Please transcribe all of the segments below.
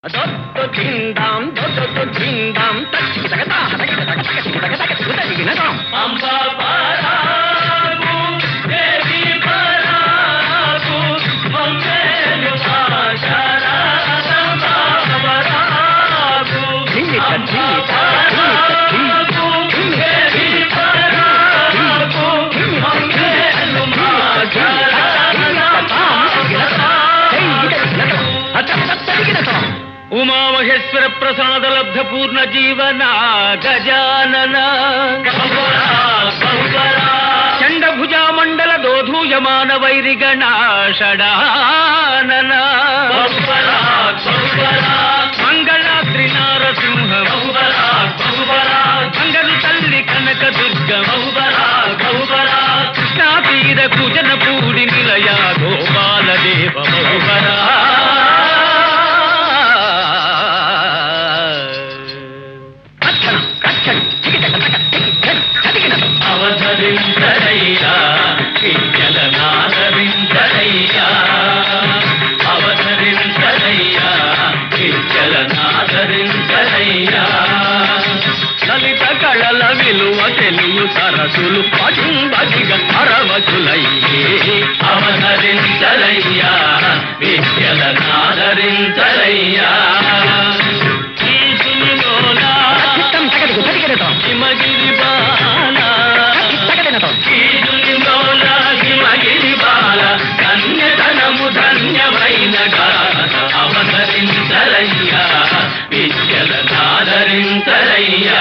దొద్దు చిందాం దొద్దు చిందాం తచ్చికి తగ తాహ తగిన తగ తగ చికి తగ తగ చికి తగిన తాం అంబా పరాగు దేవి పరాగు మంగళ భాషరాగంబా పరాగు జిల్లిక జిల్లిక జిల్లిక జిల్లిక దేవి పరాగు మంగళ ఉమామహేశ్వర ప్రసాద లబ్ధ పూర్ణ జీవన గజానన చండభుజ మండల దోధూయమాన వైరిగణ షడానన మంగళాద్రి నారసింహ మంగళ తల్లి కనక దుర్గ కృష్ణా తీర కుజన పూడి నిలయ గోపాల దేవ బహుబరా అవతరించరయ్యా విద్యల నాదరించరయ్యా అవతరించరయ్యా విద్యల నాదరించరయ్యా లలిత కళల విలువ తెలియు సరసులు పడింబదిగ అరవకులయ్యే అవతరించరయ్యా విద్యల నాదరించరయ్యా ఈశునిలోనా హిమగిరి బాల ఈశునిలోనా హిమగిరి బాల కన్యతనము ధన్యమైన గాథ అవతరించరయ్యా విద్యల నాదరించరయ్యా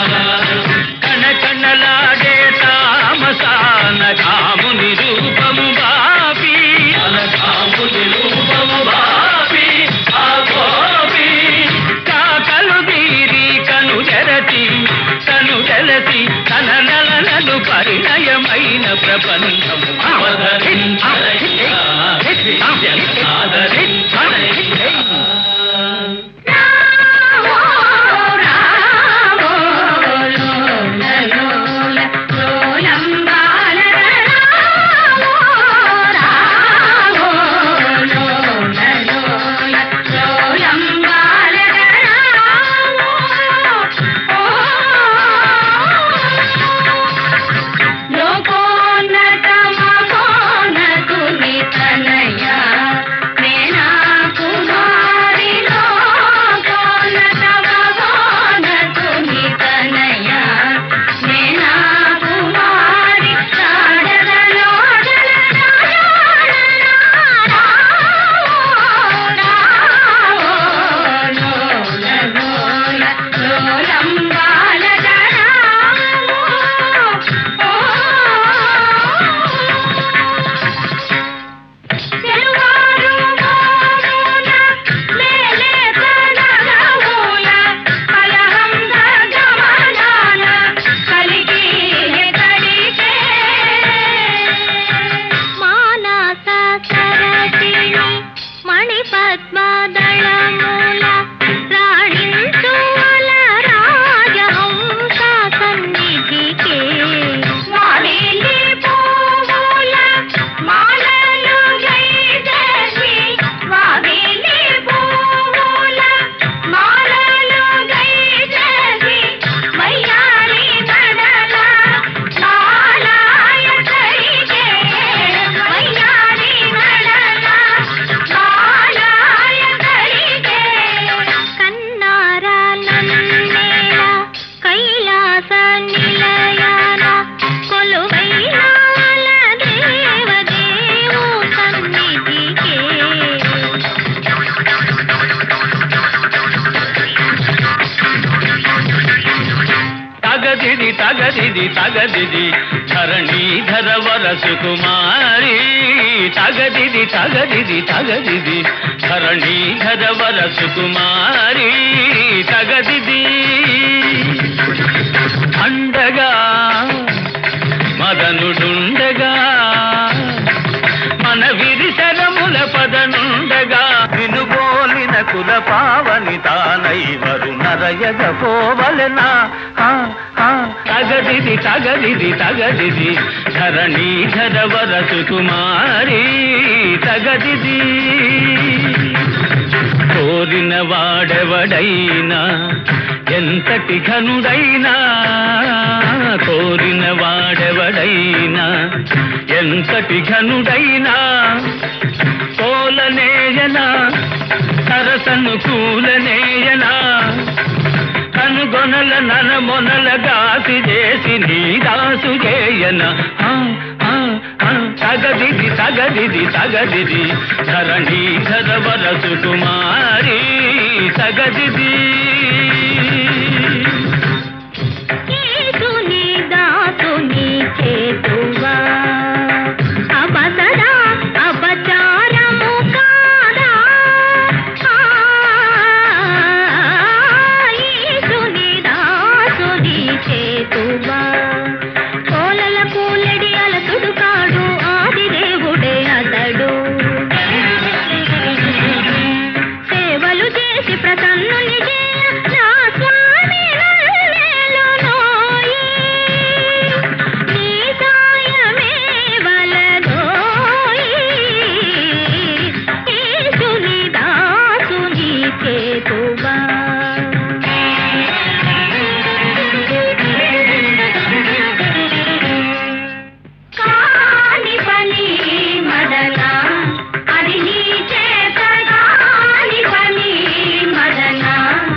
కణకణలాడే తామసాన కాముని రూపము బాపి అలకాముని రూపము బాపి ఆ గోపి కాకలు వీరి కను జరతి తను జలసి తన నలనలు పరిణయమైన ప్రపంచము అవతరించరయ్యా విద్యల నాదరించరయ్యా మానస సరసిణి మణిపద్మదళమూల రాణించువల రాజహంస సన్నిధికే మాలిని పూల మాలలు గైదసి మాలిని పూల మాలలు గైదసి మయ్యాలి నడల మాలాయ కరిగే మయ్యాలి నడల మాలాయ కరిగే కన్నారా నన్నేల కైలాస నిలయాన కొలువైన దేవదేవు సన్నిధికే తగదిది తగదిది తగదిది ధరణీధర వరసు కుమారి తగదిది తగదిది తగదిది ధరణీధర వరసు కుమారి తగదిది అండగా మదనుడుండగా మన విరిశరముల పదనుండగా వినుబోలిన కుల పావని తానై వరు నరయగ పోవలెనా ఆ, ఆ, తగదిది తగదిది తగదిది ధరణీధర వరసు కుమారి తగదిది ఓ కోరిన వాడెవడైనా ఎంతటి ఘనుడైనా కోరిన వాడెవడైనా ఎంతటి ఘనుడైనా కోలనేయనా సరసను కూలనేయనా కనుగొనల నన మొనల గాసి చేసి నీ దాసు చేయన ఆ, ఆ, ఆ, సగదిది సగదిది సగదిది ధరణి ధరవర సుకుమారి సగదిది యేసుని దాసుని చేతువా అబసదా అపచారము కాదా ఆ, యేసుని దాసుని చేతువా కోలల కూలడి అలసుడు కాడు ఆది దేవుడే అతడు సేవలు చేసి ప్రసన్నుని చేయ నా స్వామి నన్నేలునోయి. నీ సాయమే వలదోయి. యేసుని దాసుని చేతువా కాని పని మదన అది నీ చేత కాని పని మదన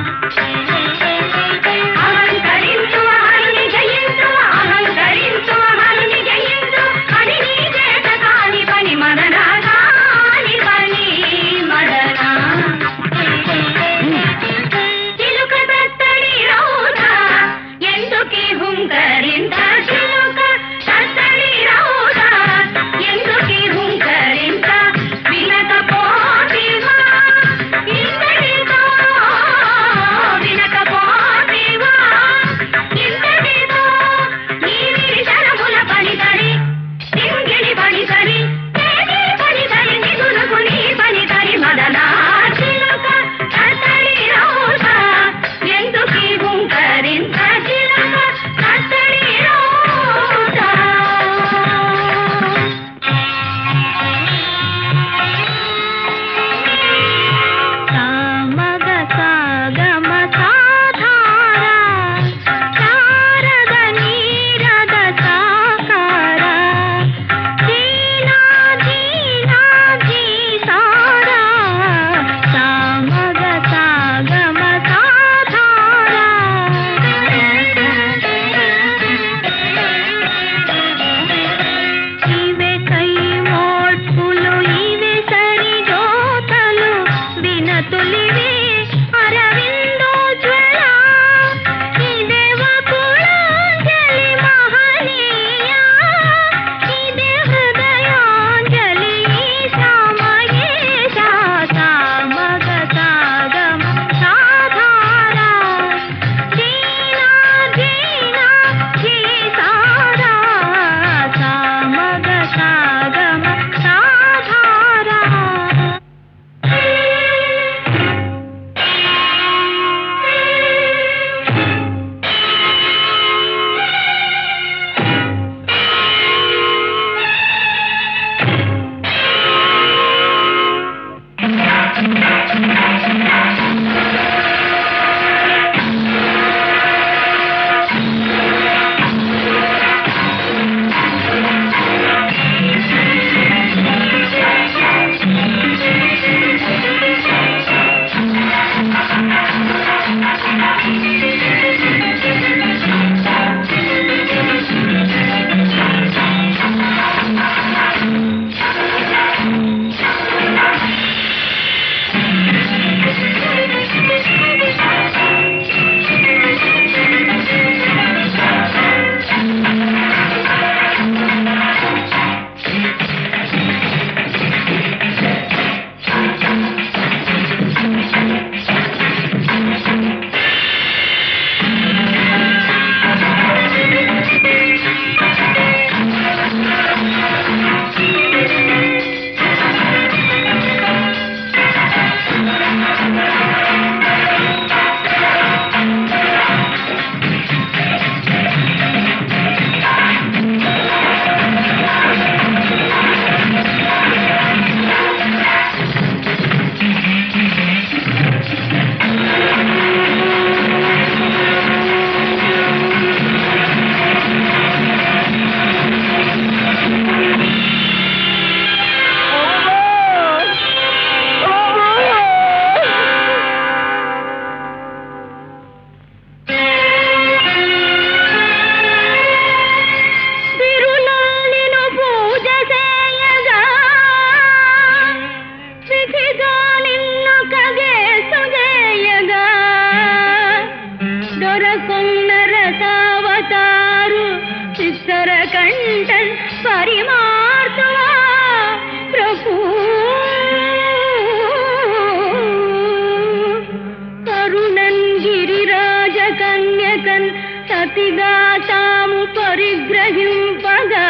సతిగా తాము పరిగ్రహింపగా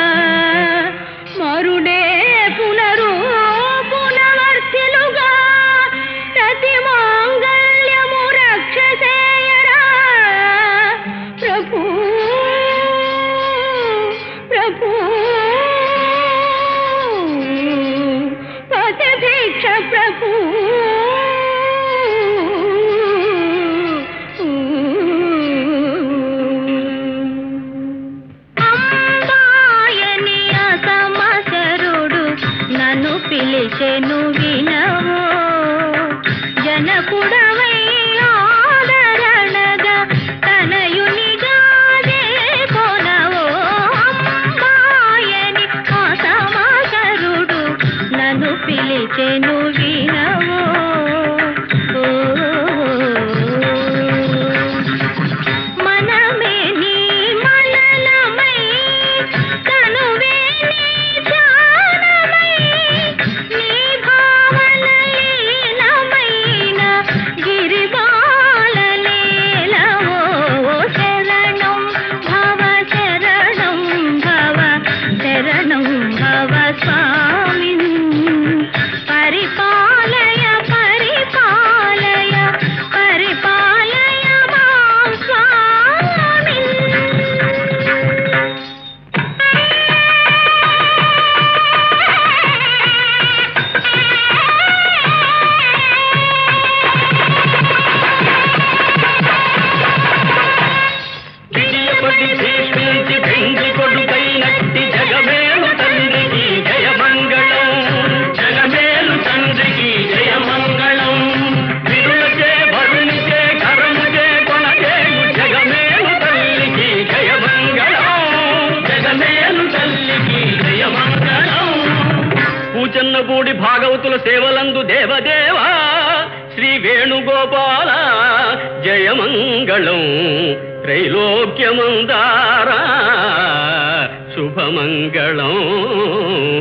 మరుడే పునరు పునవర్తిలుగా ప్రతి మాంగళ్యము రక్షసేయరా ప్రభు ప్రభు పథభిక్ష ప్రభు అంబాయని అసమసరుడు నన్ను పిలిచెను వినవో జనకుడవై ఆదరణగా తనయునిగా కొనవో అంబాయని అసమసరుడు నన్ను పిలిచెను వినవో ఓ మనమే నీ మలనమై తనువే నీ ధ్యానమై నీ భావన లీనమైన గిరిబాలలీలవో శరణం భవ శరణం భవ శరణం భవ స్వామిన్ పరిపాలయ పరిపాలయ పరిపాలయ మాం స్వామిన్ విజయపతి భీష్మించి భెంగి కొడుకైనట్టి జగమేలు తండ్రికి జయమంగళం జగమేలు తండ్రికి జయమంగళం విరులచే భరునిచే కరముచే కొనచేయు జగమేలు తల్లికి జయమంగళం జగమేలు తల్లికి జయమంగళం పూచన్నపూడి భాగవతుల సేవలందు దేవదేవా శ్రీ వేణుగోపాల జయమంగళం త్రైలోక్యమందారా శుభమంగళం